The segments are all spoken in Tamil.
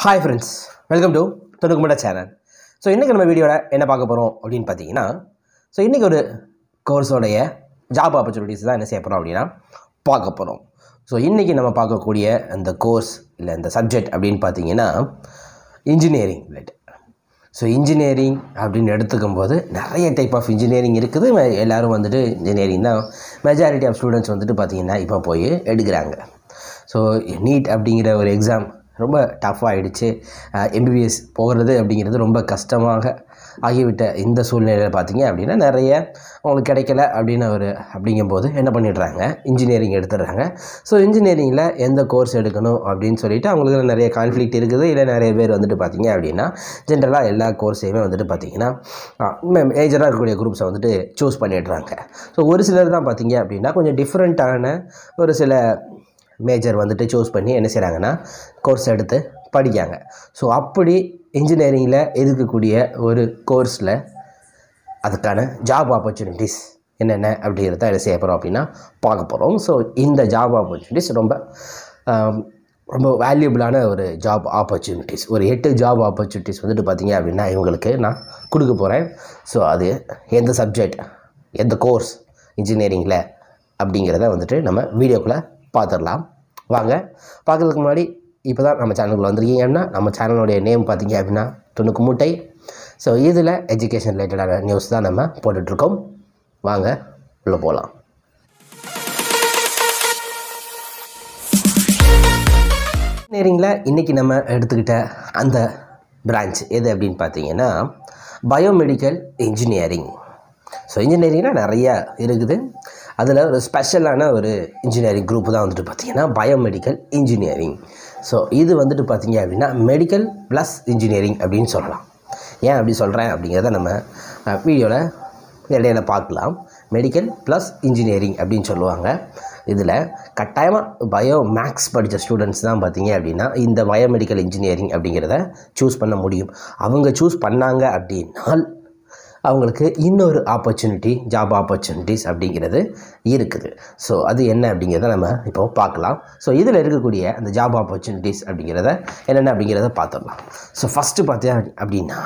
ஹாய் ஃப்ரெண்ட்ஸ் வெல்கம் டு துணுக்குமட சேனல் ஸோ இன்றைக்கி நம்ம வீடியோவில் என்ன பார்க்க போகிறோம் அப்படின்னு பார்த்தீங்கன்னா ஸோ இன்றைக்கி ஒரு கோர்ஸோடைய ஜாப் ஆப்பர்ச்சுனிட்டிஸ் தான் என்ன செய்ய போகிறோம் அப்படின்னா பார்க்க போகிறோம் ஸோ இன்றைக்கி நம்ம பார்க்கக்கூடிய அந்த கோர்ஸ் இல்லை இந்த சப்ஜெக்ட் அப்படின்னு பார்த்தீங்கன்னா இன்ஜினியரிங் ரிலேட்டட் ஸோ இன்ஜினியரிங் அப்படின்னு எடுத்துக்கும் போது நிறைய டைப் ஆஃப் இன்ஜினியரிங் இருக்குது ம- எல்லாரும் வந்துட்டு இன்ஜினியரிங் தான் மெஜாரிட்டி ஆஃப் ஸ்டூடெண்ட்ஸ் வந்துட்டு பார்த்தீங்கன்னா இப்போ போய் எடுக்கிறாங்க ஸோ நீட் அப்படிங்கிற ஒரு எக்ஸாம் ரொம்ப டஃப் ஆகிடுச்சு எம்பிபிஎஸ் போகிறது அப்படிங்கிறது ரொம்ப கஷ்டமாக ஆகிவிட்ட இந்த சூழ்நிலையில் பார்த்தீங்க அப்படின்னா நிறைய அவங்களுக்கு கிடைக்கல அப்படின்னு ஒரு அப்படிங்கும்போது என்ன பண்ணிடுறாங்க இன்ஜினியரிங் எடுத்துடுறாங்க ஸோ இன்ஜினியரிங்கில் எந்த கோர்ஸ் எடுக்கணும் அப்படின்னு சொல்லிட்டு அவங்களுக்கு நிறைய கான்ஃப்ளிக்ட் இருக்குது இல்லை நிறைய பேர் வந்துட்டு பார்த்தீங்க அப்படின்னா ஜென்ரலாக எல்லா கோர்ஸையுமே வந்துட்டு பார்த்தீங்கன்னா மேஜராக இருக்கக்கூடிய குரூப்ஸை வந்துட்டு சூஸ் பண்ணிடுறாங்க ஸோ ஒரு சிலர் தான் பார்த்தீங்க அப்படின்னா கொஞ்சம் டிஃப்ரெண்ட்டான ஒரு சில மேஜர் வந்துட்டு சூஸ் பண்ணி என்ன செய்கிறாங்கன்னா கோர்ஸ் எடுத்து படிக்காங்க ஸோ அப்படி இன்ஜினியரிங்கில் இருக்கக்கூடிய ஒரு கோர்ஸில் அதுக்கான ஜாப் ஆப்பர்ச்சுனிட்டிஸ் என்னென்ன அப்படிங்கிறத என்ன செய்ய போகிறோம் அப்படின்னா பார்க்க போகிறோம் ஸோ இந்த ஜாப் ஆப்பர்ச்சுனிட்டிஸ் ரொம்ப ஆம், ரொம்ப வேல்யூபிளான ஒரு ஜாப் ஆப்பர்ச்சுனிட்டிஸ் ஒரு எட்டு ஜாப் ஆப்பர்ச்சுனிட்டிஸ் வந்துட்டு பார்த்தீங்க அப்படின்னா இவங்களுக்கு நான் கொடுக்க போகிறேன் ஸோ அது எந்த சப்ஜெக்ட் எந்த கோர்ஸ் இன்ஜினியரிங்கில் அப்படிங்கிறத வந்துட்டு நம்ம வீடியோக்குள்ளே பார்த்துடலாம் வாங்க பார்க்குறதுக்கு முன்னாடி இப்போ தான் நம்ம சேனலுக்குள்ள வந்திருக்கீங்கன்னா நம்ம சேனலுடைய நேம் பார்த்தீங்க அப்படின்னா துணுக்கு மூட்டை ஸோ இதில் எஜுகேஷன் ரிலேட்டடான நியூஸ் தான் நம்ம போட்டுட்ருக்கோம் வாங்க உள்ளே போகலாம் இன்ஜினியரிங்கில் இன்றைக்கி நம்ம எடுத்துக்கிட்ட அந்த பிரான்ச் எது அப்படின்னு பார்த்தீங்கன்னா பயோமெடிக்கல் இன்ஜினியரிங் ஸோ இன்ஜினியரிங்கில் நிறையா இருக்குது அதில் ஒரு ஸ்பெஷலான ஒரு இன்ஜினியரிங் குரூப் தான் வந்துட்டு பார்த்தீங்கன்னா பயோமெடிக்கல் இன்ஜினியரிங் ஸோ இது வந்துட்டு பார்த்தீங்க அப்படின்னா மெடிக்கல் ப்ளஸ் இன்ஜினியரிங் அப்படின்னு சொல்லலாம் ஏன் அப்படி சொல்கிறேன் அப்படிங்கிறத நம்ம வீடியோவில் இடையில பார்க்கலாம் மெடிக்கல் ப்ளஸ் இன்ஜினியரிங் அப்படின்னு சொல்லுவாங்க இதில் கட்டாயமாக பயோ மேக்ஸ் படித்த ஸ்டூடெண்ட்ஸ் தான் பார்த்தீங்க அப்படின்னா இந்த பயோமெடிக்கல் இன்ஜினியரிங் அப்படிங்கிறத சூஸ் பண்ண முடியும் அவங்க சூஸ் பண்ணாங்க அப்படின்னால் அவங்களுக்கு இன்னொரு ஆப்பர்ச்சுனிட்டி ஜாப் ஆப்பர்ச்சுனிட்டிஸ் அப்படிங்கிறது இருக்குது ஸோ அது என்ன அப்படிங்கிறத நம்ம இப்போ பார்க்கலாம் ஸோ இதில் இருக்கக்கூடிய அந்த ஜாப் ஆப்பர்ச்சுனிட்டிஸ் அப்படிங்கிறத என்னென்ன அப்படிங்கிறத பார்த்துடலாம் ஸோ ஃபஸ்ட்டு பார்த்தீங்க அப்படின்னா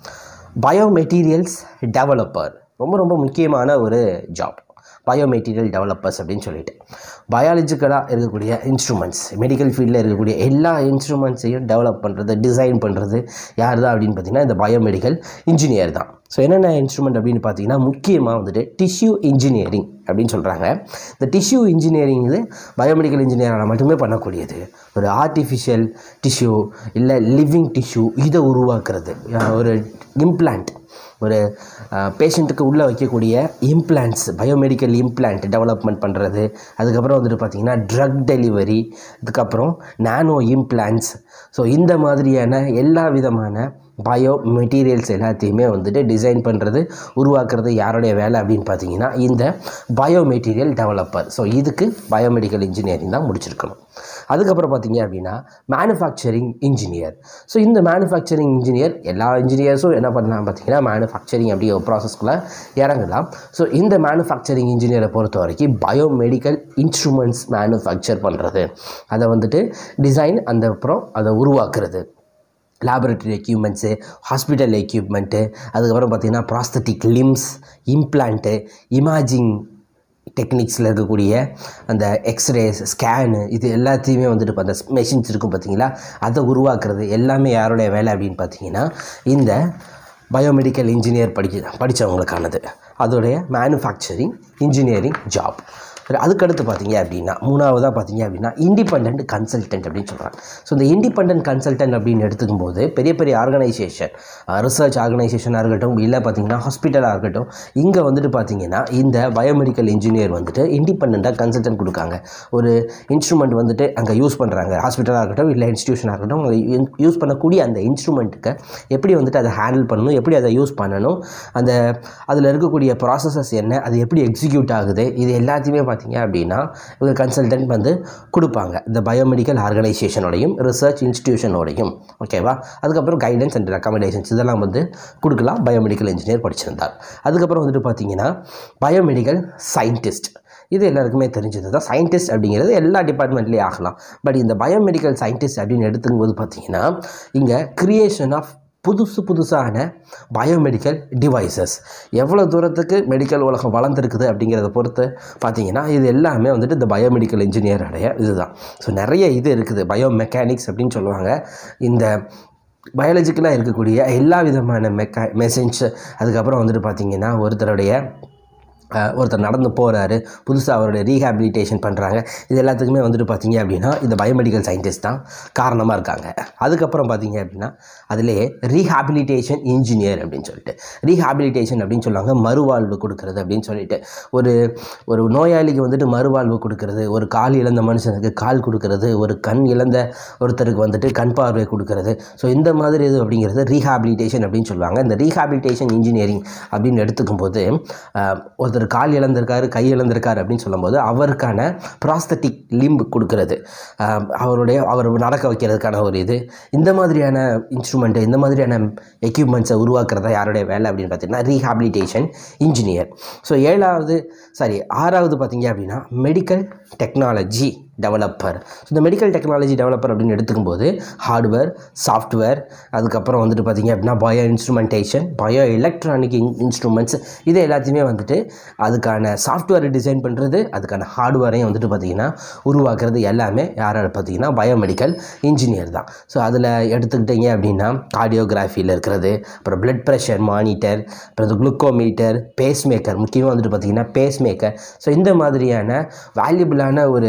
பயோமெட்டீரியல்ஸ் டெவலப்பர் ரொம்ப ரொம்ப முக்கியமான ஒரு ஜாப் பயோமெட்டீரியல் டெவலப்பர்ஸ் அப்படின்னு சொல்லிட்டு பயாலஜிக்கலாக இருக்கக்கூடிய இன்ஸ்ட்ருமெண்ட்ஸ் மெடிக்கல் ஃபீல்டில் இருக்கக்கூடிய எல்லா இன்ஸ்ட்ருமெண்ட்ஸையும் டெவலப் பண்ணுறது டிசைன் பண்ணுறது யார் தான் அப்படின்னு பார்த்தீங்கன்னா இந்த பயோமெடிக்கல் இன்ஜினியர் தான் ஸோ என்னென்ன இன்ஸ்ட்ருமெண்ட் அப்படின்னு பார்த்தீங்கன்னா முக்கியமாக வந்துட்டு டிஷ்யூ இன்ஜினியரிங் அப்படின்னு சொல்கிறாங்க இந்த டிஷ்யூ இன்ஜினியரிங் இது பயோமெடிக்கல் இன்ஜினியரால் மட்டுமே பண்ணக்கூடியது ஒரு ஆர்டிஃபிஷியல் டிஷ்யூ இல்லை லிவிங் டிஷ்யூ இதை உருவாக்குறது அஹ் ஒரு இம்ப்ளான்ட் ஒரு பேஷண்ட்டுக்கு உள்ளே வைக்கக்கூடிய இம்ப்ளான்ட்ஸ் பயோமெடிக்கல் இம்ப்ளான்ட் டெவலப்மெண்ட் பண்ணுறது அதுக்கப்புறம் வந்துட்டு பார்த்திங்கன்னா ட்ரக் டெலிவரி அதுக்கப்புறம் நானோ இம்ப்ளான்ட்ஸ் ஸோ இந்த மாதிரியான எல்லா விதமான பயோ மெட்டீரியல்ஸ் எல்லாத்தையுமே வந்துட்டு டிசைன் பண்ணுறது உருவாக்குறது யாருடைய வேலை அப்படின்னு பார்த்தீங்கன்னா இந்த பயோ மெட்டீரியல் டெவலப்பர் ஸோ இதுக்கு பயோமெடிக்கல் இன்ஜினியரிங் தான் முடிச்சிருக்கணும் அதுக்கப்புறம் பார்த்தீங்க அப்படின்னா மேனுஃபேக்சரிங் இன்ஜினியர் ஸோ இந்த மேனுஃபேக்சரிங் இன்ஜினியர் எல்லா இன்ஜினியர்ஸும் என்ன பண்ணலாம் பார்த்தீங்கன்னா மேனுஃபேக்சரிங் அப்படிங்கிற ஒரு ப்ராசஸ்க்குள்ளே இறங்கலாம் ஸோ இந்த மேனுஃபேக்சரிங் இன்ஜினியரை பொறுத்த வரைக்கும் பயோமெடிக்கல் இன்ஸ்ட்ருமெண்ட்ஸ் மேனுஃபேக்சர் பண்ணுறது அதை வந்துட்டு டிசைன் அந்த அப்புறம் அதை உருவாக்குறது லேபரட்டரி எக்யூப்மெண்ட்ஸு ஹாஸ்பிட்டல் எக்யூப்மெண்ட்டு அதுக்கப்புறம் பார்த்திங்கன்னா ப்ராஸ்தட்டிக் லிம்ஸ் இம்ப்ளான்ட்டு இமேஜிங் டெக்னிக்ஸில் இருக்கக்கூடிய அந்த எக்ஸ்ரேஸ் ஸ்கேனு இது எல்லாத்தையுமே வந்துட்டு இப்போ அந்த மெஷின்ஸ் இருக்கும் பார்த்தீங்களா அதை உருவாக்குறது எல்லாமே யாருடைய வேலை அப்படின்னு பார்த்தீங்கன்னா இந்த பயோமெடிக்கல் இன்ஜினியர் படிக்க படித்தவங்களுக்கானது அதோடைய மேனுஃபேக்சரிங் இன்ஜினியரிங் ஜாப் சரி அதுக்கடுத்து பார்த்தீங்க அப்படின்னா மூணாவதாக பார்த்தீங்க அப்படின்னா இண்டிபெண்ட் கன்சல்டன்ட் அப்படின்னு சொல்கிறாங்க ஸோ இந்த இண்டிபெண்ட் கன்சல்டன்ட் அப்படின்னு எடுத்துக்கும் போது பெரிய பெரிய ஆர்கனைசேஷன் ரிசர்ச் ஆர்கனைசேஷனாக இருக்கட்டும் இல்லை பார்த்தீங்கன்னா ஹாஸ்பிட்டலாக இருக்கட்டும் இங்கே வந்துட்டு பார்த்தீங்கன்னா இந்த பயோமெடிக்கல் இன்ஜினியர் வந்துட்டு இண்டிபெண்ட்டாக கன்சல்டன்ட் கொடுக்காங்க ஒரு இன்ஸ்ட்ருமெண்ட் வந்துட்டு அங்கே யூஸ் பண்ணுறாங்க ஹாஸ்பிட்டலாக இருக்கட்டும் இல்லை இன்ஸ்டியூஷனாக இருக்கட்டும் அவங்க யூஸ் பண்ணக்கூடிய அந்த இன்ஸ்ட்ருமெண்ட்டுக்கு எப்படி வந்துட்டு அதை ஹேண்டில் பண்ணணும் எப்படி அதை யூஸ் பண்ணணும் அந்த அதில் இருக்கக்கூடிய ப்ராசஸஸ் என்ன அது எப்படி எக்ஸிக்யூட் ஆகுது இது எல்லாத்தையுமே பார்த்தீங்க அப்படின்னா இவங்க கன்சல்டன்ட் வந்து கொடுப்பாங்க இந்த பயோமெடிக்கல் ஆர்கனைசேஷனோடையும் ரிசர்ச் இன்ஸ்டிடியூஷனோடையும் ஓகேவா அதுக்கப்புறம் கைடன்ஸ் அண்ட் ரெக்கமெண்டேஷன்ஸ் இதெல்லாம் வந்து கொடுக்கலாம் பயோமெடிக்கல் இன்ஜினியர் படிச்சிருந்தார் அதுக்கப்புறம் வந்துட்டு பார்த்தீங்கன்னா பயோமெடிக்கல் சயின்டிஸ்ட் இது எல்லாருக்குமே தெரிஞ்சது தான் சயின்டிஸ்ட் அப்படிங்கிறது எல்லா டிபார்ட்மெண்ட்லேயும் ஆகலாம் பட் இந்த பயோமெடிக்கல் சயின்டிஸ்ட் அப்படின்னு எடுத்துக்கும்போது பார்த்தீங்கன்னா இங்கே கிரியேஷன் ஆஃப் புதுசு புதுசான பயோமெடிக்கல் டிவைசஸ் எவ்வளோ தூரத்துக்கு மெடிக்கல் உலகம் வளர்ந்துருக்குது அப்படிங்கிறத பொறுத்து பார்த்தீங்கன்னா இது எல்லாமே வந்துட்டு இந்த பயோமெடிக்கல் இன்ஜினியருடைய இதுதான் ஸோ நிறைய இது இருக்குது பயோ மெக்கானிக்ஸ் அப்படின்னு சொல்லுவாங்க இந்த பயாலஜிக்கலாக இருக்கக்கூடிய எல்லா விதமான மெக்கா மெசேஜ் அதுக்கப்புறம் வந்துட்டு பார்த்தீங்கன்னா ஒருத்தருடைய அஹ், ஒருத்தர் நடந்து போகிறாரு புதுசாக அவருடைய ரீஹாபிலிட்டேஷன் பண்ணுறாங்க இது எல்லாத்துக்குமே வந்துட்டு பார்த்தீங்க அப்படின்னா இந்த பயோமெடிக்கல் சயின்டிஸ்ட் தான் காரணமாக இருக்காங்க அதுக்கப்புறம் பார்த்தீங்க அப்படின்னா அதிலே ரீஹாபிலிட்டேஷன் இன்ஜினியர் அப்படின்னு சொல்லிட்டு ரீஹாபிலிட்டேஷன் அப்படின்னு சொல்லுவாங்க மறுவாழ்வு கொடுக்கறது அப்படின்னு சொல்லிட்டு ஒரு ஒரு நோயாளிக்கு வந்துட்டு மறுவாழ்வு கொடுக்கறது ஒரு கால் இழந்த மனுஷனுக்கு கால் கொடுக்கறது ஒரு கண் இழந்த ஒருத்தருக்கு வந்துட்டு கண் பார்வை கொடுக்கறது ஸோ இந்த மாதிரி இது அப்படிங்கிறது ரீஹாபிலிட்டேஷன் அப்படின்னு சொல்லுவாங்க இந்த ரீஹாபிலிட்டேஷன் இன்ஜினியரிங் அப்படின்னு எடுத்துக்கும் போது அஹ், ஒருத்தர் கால் இழந்திருக்காரு கை இழந்திருக்காரு அப்படின்னு சொல்லும்போது அவருக்கான ப்ராஸ்தட்டிக் லிம்பு கொடுக்கறது அஹ், அவருடைய அவர் நடக்க வைக்கிறதுக்கான ஒரு இது இந்த மாதிரியான இன்ஸ்ட்ருமெண்ட்டு இந்த மாதிரியான எக்யூப்மெண்ட்ஸை உருவாக்குறதா யாருடைய வேலை அப்படின்னு பார்த்தீங்கன்னா ரீஹாபிலிட்டேஷன் இன்ஜினியர் ஸோ ஏழாவது சாரி ஆறாவது பார்த்தீங்க அப்படின்னா மெடிக்கல் டெக்னாலஜி டெவலப்பர் இந்த மெடிக்கல் டெக்னாலஜி டெவலப்பர் அப்படின்னு எடுத்துக்கும்போது ஹார்ட்வேர் சாஃப்ட்வேர் அதுக்கப்புறம் வந்துட்டு பார்த்தீங்க அப்படின்னா bio instrumentation bio electronic instruments இது எல்லாத்தையுமே வந்துட்டு அதுக்கான சாஃப்ட்வேர் டிசைன் பண்ணுறது அதுக்கான ஹார்ட்வேரையும் வந்துட்டு பார்த்தீங்கன்னா உருவாக்குறது எல்லாமே யார் பார்த்தீங்கன்னா பயோமெடிக்கல் இன்ஜினியர் தான் ஸோ அதில் எடுத்துக்கிட்டீங்க அப்படின்னா கார்டியோகிராஃபியில் இருக்கிறது அப்புறம் பிளட் ப்ரெஷர் மானிட்டர் அப்புறம் இந்த குளுக்கோமீட்டர் பேஸ் மேக்கர் முக்கியமாக வந்துட்டு பார்த்தீங்கன்னா பேஸ் மேக்கர் ஸோ இந்த மாதிரியான வேல்யூபிளான ஒரு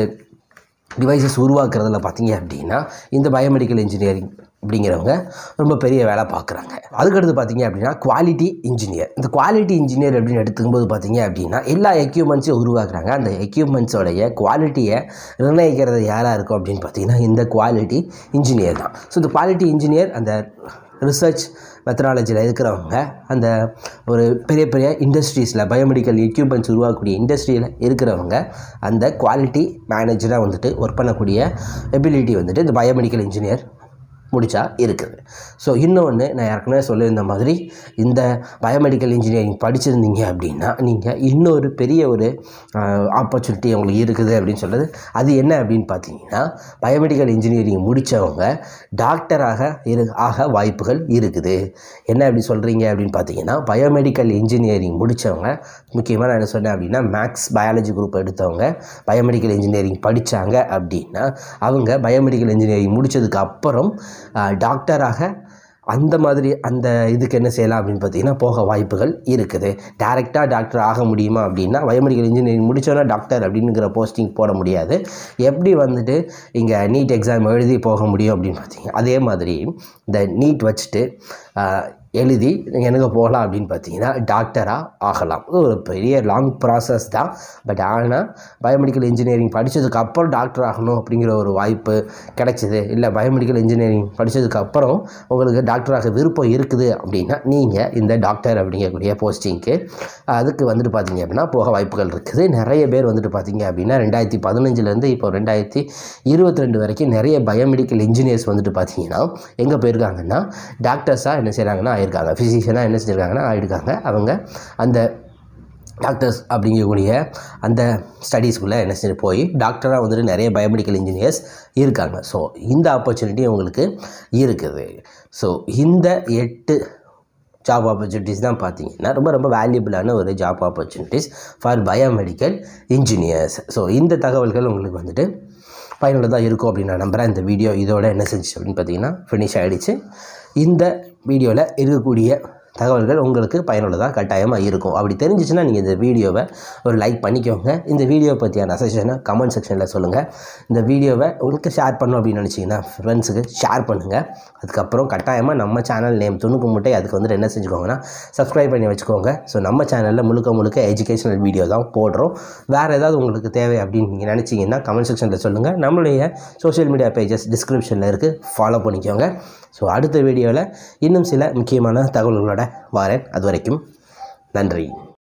டிவைசஸ் உருவாக்குறதுல பார்த்தீங்க அப்படின்னா இந்த பயோமெடிக்கல் இன்ஜினியரிங் அப்படிங்கிறவங்க ரொம்ப பெரிய வேலை பார்க்குறாங்க அதுக்கடுத்து பார்த்தீங்க அப்படின்னா குவாலிட்டி இன்ஜினியர் இந்த குவாலிட்டி இன்ஜினியர் அப்படின்னு எடுத்துக்கும்போது பார்த்தீங்க அப்படின்னா எல்லா எக்யூப்மெண்ட்ஸையும் உருவாக்குறாங்க அந்த எக்யூப்மெண்ட்ஸோடைய குவாலிட்டியை நிர்ணயிக்கிறது யாராக இருக்கும் அப்படின்னு பார்த்தீங்கன்னா இந்த குவாலிட்டி இன்ஜினியர் தான் ஸோ இந்த குவாலிட்டி இன்ஜினியர் அந்த ரிசர்ச் மெத்தடாலஜியில் இருக்கிறவங்க அந்த ஒரு பெரிய பெரிய இண்டஸ்ட்ரீஸில் பயோமெடிக்கல் எக்யூப்மெண்ட்ஸ் உருவாக்கக்கூடிய இண்டஸ்ட்ரியில் இருக்கிறவங்க அந்த குவாலிட்டி மேனேஜராக வந்துட்டு ஒர்க் பண்ணக்கூடிய எபிலிட்டி வந்துட்டு இந்த பயோமெடிக்கல் இன்ஜினியர் முடிச்சா இருக்குது ஸோ இன்னொன்று நான் ஏற்கனவே சொல்லியிருந்த மாதிரி இந்த பயோமெடிக்கல் இன்ஜினியரிங் படிச்சிருந்தீங்க அப்படின்னா நீங்கள் இன்னொரு பெரிய ஒரு ஆப்பர்ச்சுனிட்டி உங்களுக்கு இருக்குது அப்படின்னு சொல்கிறது அது என்ன அப்படின்னு பார்த்தீங்கன்னா பயோமெடிக்கல் இன்ஜினியரிங் முடித்தவங்க டாக்டராக இரு ஆக வாய்ப்புகள் இருக்குது என்ன அப்படி சொல்கிறீங்க அப்படின்னு பார்த்தீங்கன்னா பயோமெடிக்கல் இன்ஜினியரிங் முடித்தவங்க முக்கியமாக நான் என்ன சொன்னேன் அப்படின்னா மேக்ஸ் பயாலஜி குரூப் எடுத்தவங்க பயோமெடிக்கல் இன்ஜினியரிங் படித்தாங்க அப்படின்னா அவங்க பயோமெடிக்கல் இன்ஜினியரிங் முடித்ததுக்கு அப்புறம் ஆஹ், டாக்டராக அந்த மாதிரி அந்த இதுக்கு என்ன செய்யலாம் அப்படின்னு பார்த்தீங்கன்னா போக வாய்ப்புகள் இருக்குது டேரெக்டாக டாக்டர் ஆக முடியுமா அப்படின்னா பயோமெடிக்கல் இன்ஜினியரிங் முடிச்சோன்னா டாக்டர் அப்படிங்கிற போஸ்டிங் போட முடியாது எப்படி வந்துட்டு இங்கே நீட் எக்ஸாம் எழுதி போக முடியும் அப்படின்னு பார்த்தீங்க அதே மாதிரி இந்த நீட் வச்சுட்டு ஆஹ், எழுதி நீங்கள் எனக்கு போகலாம் அப்படின்னு பார்த்தீங்கன்னா டாக்டராக ஆகலாம் இது ஒரு பெரிய லாங் ப்ராசஸ் தான் பட் ஆனால் பயோமெடிக்கல் இன்ஜினியரிங் படித்ததுக்கு அப்புறம் டாக்டர் ஆகணும் அப்படிங்கிற ஒரு வாய்ப்பு கிடைச்சிது இல்லை பயோமெடிக்கல் இன்ஜினியரிங் படித்ததுக்கு அப்புறம் உங்களுக்கு டாக்டராக விருப்பம் இருக்குது அப்படின்னா நீங்கள் இந்த டாக்டர் அப்படிங்கக்கூடிய போஸ்டிங்க்கு அதுக்கு வந்துட்டு பார்த்தீங்க அப்படின்னா போக வாய்ப்புகள் இருக்குது நிறைய பேர் வந்துட்டு பார்த்தீங்க அப்படின்னா ரெண்டாயிரத்தி பதினஞ்சுலேருந்து இப்போ ரெண்டாயிரத்தி இருபத்தி ரெண்டு வரைக்கும் நிறைய பயோமெடிக்கல் இன்ஜினியர்ஸ் வந்துட்டு பார்த்தீங்கன்னா எங்கே போயிருக்காங்கன்னா டாக்டர்ஸாக என்ன செய்கிறாங்கன்னா ஆயிருக்காங்க ஃபிசிஷியனாக என்ன செஞ்சுருக்காங்கன்னா ஆயிருக்காங்க அவங்க அந்த டாக்டர்ஸ் அப்படிங்கக்கூடிய அந்த ஸ்டடீஸ்குள்ளே என்ன செஞ்சு போய் டாக்டராக வந்துட்டு நிறைய பயோமெடிக்கல் இன்ஜினியர்ஸ் இருக்காங்க ஸோ இந்த ஆப்பர்ச்சுனிட்டி உங்களுக்கு இருக்குது ஸோ இந்த எட்டு ஜாப் ஆப்பர்ச்சுனிட்டிஸ் தான் பார்த்தீங்கன்னா ரொம்ப ரொம்ப வேல்யூபிளான ஒரு job opportunities for biomedical engineers so இந்த தகவல்கள் உங்களுக்கு வந்துட்டு பயனுள்ளதாக இருக்கும் அப்படின்னு நான் நம்புகிறேன் இந்த வீடியோ இதோட என்ன செஞ்சு அப்படின்னு பார்த்தீங்கன்னா ஃபினிஷ் ஆகிடுச்சு இந்த வீடியோவில் இருக்கக்கூடிய தகவல்கள் உங்களுக்கு பயனுள்ளதாக கட்டாயமாக இருக்கும் அப்படி தெரிஞ்சிச்சுன்னா நீங்கள் இந்த வீடியோவை ஒரு லைக் பண்ணிக்கோங்க இந்த வீடியோ பற்றியான சஜஷனை கமெண்ட் செக்ஷனில் சொல்லுங்கள் இந்த வீடியோவை உங்களுக்கு ஷேர் பண்ணணும் அப்படின்னு நினச்சிங்கன்னா ஃப்ரெண்ட்ஸுக்கு ஷேர் பண்ணுங்கள் அதுக்கப்புறம் கட்டாயமாக நம்ம சேனல் நேம் துணுக்கு முட்டை அதுக்கு வந்துட்டு என்ன செஞ்சுக்கோங்கன்னா சப்ஸ்கிரைப் பண்ணி வச்சுக்கோங்க ஸோ நம்ம சேனலில் முழுக்க முழுக்க எஜுகேஷனல் வீடியோ தான் போடுறோம் வேறு ஏதாவது உங்களுக்கு தேவை அப்படின்னு நீங்கள் நினச்சிங்கன்னா கமெண்ட் செக்ஷனில் சொல்லுங்கள் நம்மளுடைய சோஷியல் மீடியா பேஜஸ் டிஸ்கிரிப்ஷனில் இருக்குது ஃபாலோ பண்ணிக்கோங்க ஸோ அடுத்த வீடியோவில் இன்னும் சில முக்கியமான தகவல்களோட வரேன் அது வரைக்கும் நன்றி